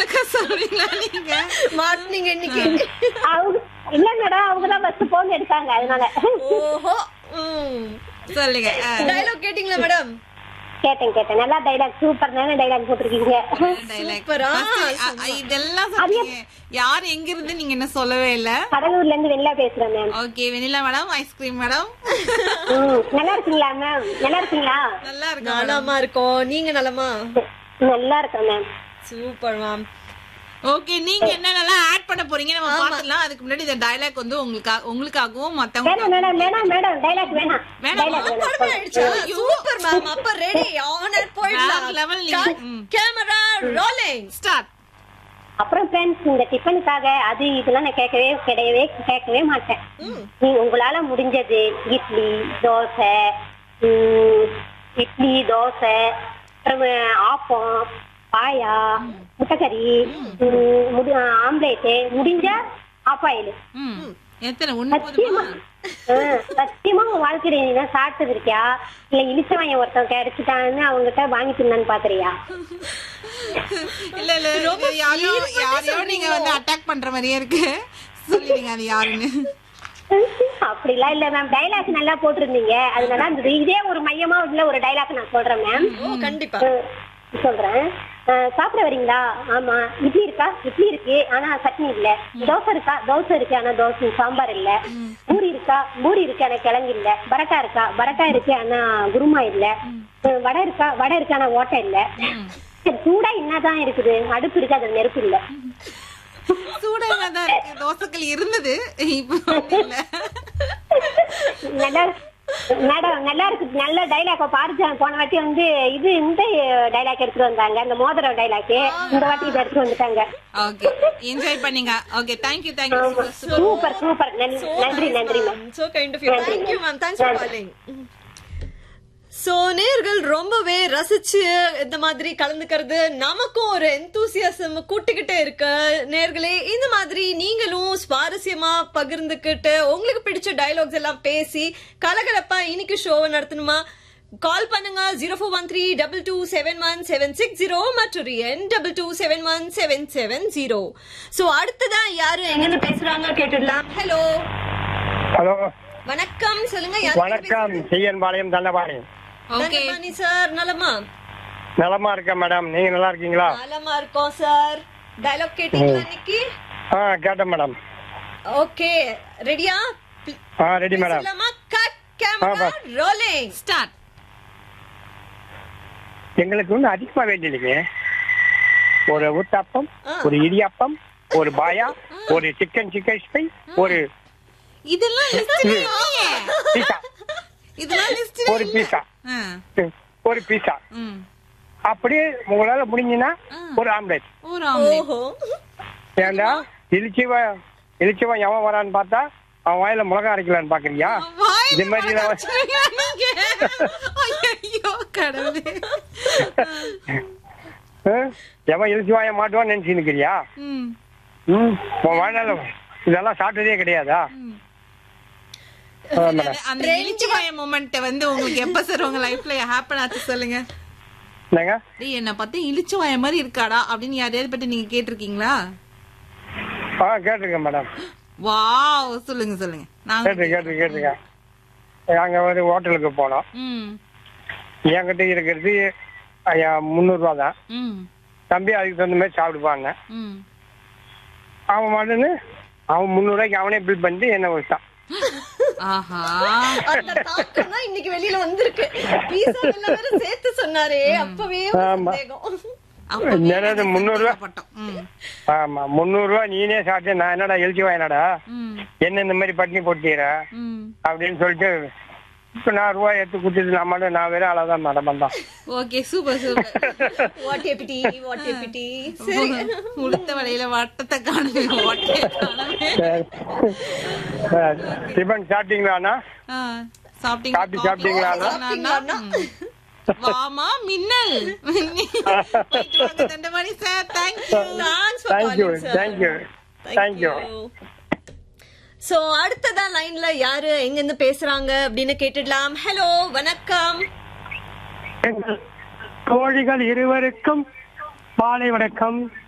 வணக்கம் சொல்றீங்களா நீங்க மாட்டினீங்க இன்னைக்கு அவங்க இல்ல மேடம் அவங்க தான் ஃபர்ஸ்ட் போன் எடுத்தாங்க அதனால ஓஹோ ம் சொல்லுங்க ஆ. டயலாக் கேட்டிங்களா மேடம் கேட்டேன் கேட்டேன் நல்லா டைலாக் சூப்பர் தானே டைலாக் போட்டிருக்கீங்க dialogue. சூப்பரா? First, அ- அ- இதெல்லாம் சொன்னீங்க யார் எங்க இருந்து நீங்க என்ன சொல்லவே இல்ல கடலூர்ல இருந்து வெளில பேசுறேன் ma'am okay vanilla madam ice cream madam ம், நல்லா இருக்கீங்களா மேம் நல்லா இருக்கீங்களா நல்லா இருக்கு madam. நலமா இருக்கோம் நீங்க நலமா நல்லா இருக்கேன் மேம் சூப்பர் மேம் ஓகே நீங்க என்னென்னலாம் ஆட் பண்ண போறீங்க நம்ம பாத்துலாம் அதுக்கு முன்னாடி இந்த டயலாக் வந்து உங்களுக்கு உங்களுக்காகவும் மத்தவங்க வேணாம் மேடம் வேணாம் மேடம் டைலாக் வேணாம் வேணாமா? டைலாக் வேணாம் சூப்பர் மேம் அப்ப ரெடி ஆனர் போயிடலாம் வேற level நீங்க- ம். கேமரா ரோலிங் ஸ்டார்ட் அப்புறம் ஃப்ரெண்ட்ஸ் இந்த டிஃபனுக்காக அது இதெல்லாம் நான் கேட்கவே கிடையவே கேட்கவே மாட்டேன் நீ உங்களால முடிஞ்சது இட்லி தோசை ம், இட்லி தோசை அப்புறம் ஆப்பம் பாயா முட்டைக்கறி ம், முடி ஆம்லேட்டு முடிஞ்சா ஆஃப் ஆயில் ம் எத்தனை ஒண்ணு சத்தியமா போதுமா ஆ, சத்தியமா உன் வாழ்க்கையில நீ தான் சாப்பிட்டது இருக்கியா இல்ல இனிச்சவன் ஒருத்தன் கிடைச்சிட்டான்னு அவங்ககிட்ட வாங்கி தின்னான்னு பாக்குறியா இல்ல இல்ல இது யாரையோ யாரையோ நீங்க வந்து அட்டாக் பண்ற மாதிரியே இருக்கு சொல்லிடுங்க அது யாருன்னு அப்படிலாம் இல்ல மேம் டைலாக் நல்லா போட்டிருந்தீங்க அது நல்லா இருந்தது இதே ஒரு மையமா உள்ள ஒரு டைலாக் நான் சொல்றேன் மேம் ஓ கண்டிப்பா சொல்றேன் அஹ், சாப்பிட வரீங்களா ஆமா இட்லி இருக்கா இட்லி இருக்கு ஆனா சட்னி இல்ல தோசை இருக்கா தோசை இருக்கு ஆனா தோசை சாம்பார் இல்ல பூரி இருக்கா பூரி இருக்கு ஆனா கிழங்கு இல்ல பரோட்டா இருக்கா பரோட்டா இருக்கு ஆனா குருமா இல்ல அஹ், வடை இருக்கா வடை இருக்கு ஆனா ஓட்டை இல்ல சரி, சூடா என்னதான் இருக்குது அடுப்பு இருக்கு அது நெருப்பு இல்ல சூடாக தான் இருக்கு தோசைக்கல் இருந்தது இப்போ வந்து இல்ல நல்லா மேடம் நல்லா இருக்கு நல்ல டைலாக் பாரிஜான் போன வாட்டி வந்து இது இந்த டைலாக் எடுத்துட்டு வந்தாங்க இந்த மோதிரம் டைலாக் இந்த வாட்டி இதை எடுத்துட்டு வந்துட்டாங்க ஓகே என்ஜாய் பண்ணீங்க okay thank you thank you super super நன்றி நன்றி ma'am so kind of you thank you ma'am thanks for calling so நேர்கள் ரொம்பவே ரசிச்சு இந்த மாதிரி கலந்துக்கிறது நமக்கும் ஒரு எந்தூசியாசம் கூட்டிக்கிட்டே இருக்கு நேர்களே இந்த மாதிரி நீங்களும் சுவாரஸ்யமா பகிர்ந்துக்கிட்டு உங்களுக்கு பிடிச்ச டயலாக்ஸ் எல்லாம் பேசி கலகலப்பா இன்னைக்கு ஷோவை நடத்தணுமா கால் பண்ணுங்க zero four one three double two seven one seven six zero மற்றும் என் double two seven one seven seven zero so அடுத்ததா யாரு எங்க பேசுறாங்க கேட்டுடலாம் ஹலோ ஹலோ வணக்கம் சொல்லுங்க யாரு வணக்கம் செய்யன் பாளையம் தண்டபாளையம் ஓகே தண்டபாணி சார் நலமா நலமா இருக்கேன் மேடம் நீங்க நல்லா இருக்கீங்களா நலமா இருக்கோம் சார் டயலாக் கேட்டீங்களா இன்னைக்கு ஆ கேட்டேன் மேடம் ஓகே ரெடியா ஆ ரெடி மேடம் சொல்லலாமா கட் கேமரா ஆ, ரோலிங் ஸ்டார்ட் எங்களுக்கு ஒன்றும் அதிகமா வேண்டியதுங்க ஒரு ஊத்தாப்பம் ஆ. ஒரு இடியாப்பம் ஒரு பாயா ஒரு சிக்கன் சிக்கன் ஸ்பை ஒரு இதெல்லாம் லிஸ்ட்ல இல்லையே பீஸா இதெல்லாம் லிஸ்ட்ல ஒரு பீஸா ஒரு பீஸா ம் அப்படியே உங்களால முடிஞ்சுன்னா ஆ. ஒரு ஆம்லெட் ஒரு ஆம்லேட் ஓஹோ ஏண்டா இலிச்சிவ இலிச்சிவன் எவன் வரான்னு பார்த்தா அவன் வாயில மிளகா அரைக்கலான்னு பாக்குறியா வாயில இது மாதிரி மிளகா நான் வச்சிருவீங்களா நீங்க? ஐயையோ, கடவுளே. ஆ? எவன் இலிச்சிவாய மாட்டுவான்னு நினைச்சு நிக்கிறியா ம், ம் உன் வாழ்நாள் இதெல்லாம் சாப்பிட்டதே கிடையாதா ம். ஆ, மேடம் அந்த இளிச்சுவாய மொமெண்ட் வந்து உங்களுக்கு எப்ப சார் உங்க லைஃப்ல ஹேப்பன் ஆச்சு சொல்லுங்க என்னங்க டேய் என்ன பார்த்து இளிச்சுவாய மாதிரி இருக்காடா அப்படின்னு யாரையாவது பத்தி நீங்க கேட்டிருக்கீங்களா ஆ கேட்டிருக்கேன் மேடம் வாவ் சொல்லுங்க சொல்லுங்க நாங்க கேட்டு கேட்டு கேட்டுருங்க அங்க வந்து ஹோட்டலுக்கு போனோம் ம் என்கிட்ட இருக்கிறது ஐயா முந்நூறுரூவா தான் ம் தம்பி அதுக்கு தகுந்த மாதிரி சாப்பிடுப்பாங்க ம் அவன் மட்டுன்னு அவன் முந்நூறுவாய்க்கு அவனே பில் பண்ணிட்டு என்ன வச்சான் ஆஹா அந்த தாக்கம் தான் இன்னைக்கு வெளியில வந்திருக்கு பீஸா எல்லாம் வேற சேர்த்து சொன்னாரே அப்பவே ஒரு ஆமா. சந்தேகம் அப்பவே என்னது நாங்க முந்நூறு ரூபா? சந்தேகப்பட்டோம். ம் ஆமா முந்நூறுரூவா நீனே சாப்பிட்டு நான் என்னடா எழுச்சி வாயினடா ம் என்ன இந்த மாதிரி பட்டினி போட்டீர ம் அப்படின்னு சொல்லிட்டு இப்ப நான் ரூபாய் எடுத்து கொடுத்துட்டு நான் மட்டும் நான் வெறும் அளவுதான் மேடம் வந்தான் okay super super what ability what ability சரி உளுத்த வலையில வட்டத்தை காணுமே ஓட்டே காணுமே டிஃபன் சாப்பிட்டீங்களாண்ணா ஆ, சாப்பிட்டீங்களா? காபி சாப்பிட்டீங்களா? சாப்பிட்டீங்களா? ம். வாமா மின்னல் போயிட்டு வாங்க, Dhandapani sir thank you thanks for thank you calling sir thank you thank you so அடுத்ததா லைன்ல யாரு எங்க இருந்து பேசுறாங்க அப்படின்னு கேட்டுடலாம் ஹலோ வணக்கம் எங்கள் தோழிகள் இருவருக்கும் மாலை வணக்கம்